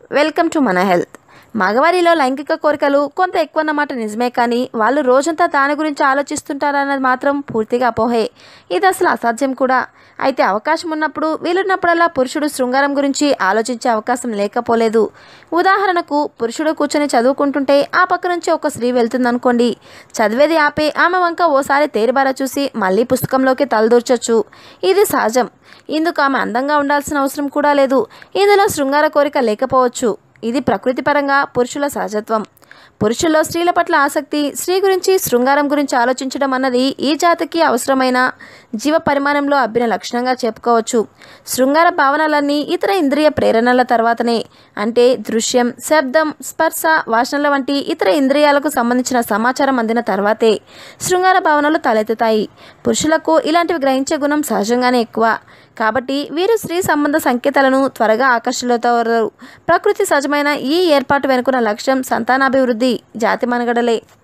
welcome to మన health మగవారిలో లైంగిక కోరికలు కొంత ఎక్కువ అన్నమాట నిజమే కానీ వాళ్ళు రోజంతా దాని గురించి ఆలోచిస్తుంటారన్నది మాత్రం పూర్తిగా అపోహే ఇది అసలు అసాధ్యం కూడా అయితే అవకాశం ఉన్నప్పుడు వీలున్నప్పుడల్లా పురుషుడు శృంగారం గురించి ఆలోచించే అవకాశం లేకపోలేదు ఉదాహరణకు పురుషుడు కూర్చొని చదువుకుంటుంటే ఆ పక్క నుంచి ఒక స్త్రీ వెళ్తుందనుకోండి చదివేది ఆపి ఆమె వంక ఓసారి తేరిబార చూసి మళ్ళీ పుస్తకంలోకి తలదూర్చొచ్చు ఇది సహజం ఇందుకు ఆమె అందంగా ఉండాల్సిన అవసరం కూడా లేదు ఇందులో శృంగార కోరిక లేకపోవచ్చు ఇది ప్రకృతిపరంగా పురుషుల సహజత్వం పురుషుల్లో స్త్రీల పట్ల ఆసక్తి స్త్రీ గురించి శృంగారం గురించి ఆలోచించడం అన్నది ఈ జాతికి అవసరమైన జీవ పరిమాణంలో అబ్బిన లక్షణంగా చెప్పుకోవచ్చు శృంగార భావనలన్నీ ఇతర ఇంద్రియ ప్రేరణల తర్వాతనే అంటే దృశ్యం శబ్దం స్పర్శ వాసనల వంటి ఇతర ఇంద్రియాలకు సంబంధించిన సమాచారం అందిన తర్వాతే శృంగార భావనలు తలెత్తుతాయి పురుషులకు ఇలాంటివి గ్రహించే గుణం సహజంగానే ఎక్కువ కాబట్టి వీరు స్త్రీ సంబంధ సంకేతాలను త్వరగా ఆకర్షితులవుతారు ప్రకృతి సహజమైన ఈ ఏర్పాటు వెనుకున్న లక్ష్యం సంతానాభివృద్ధి జాతి మనుగడలే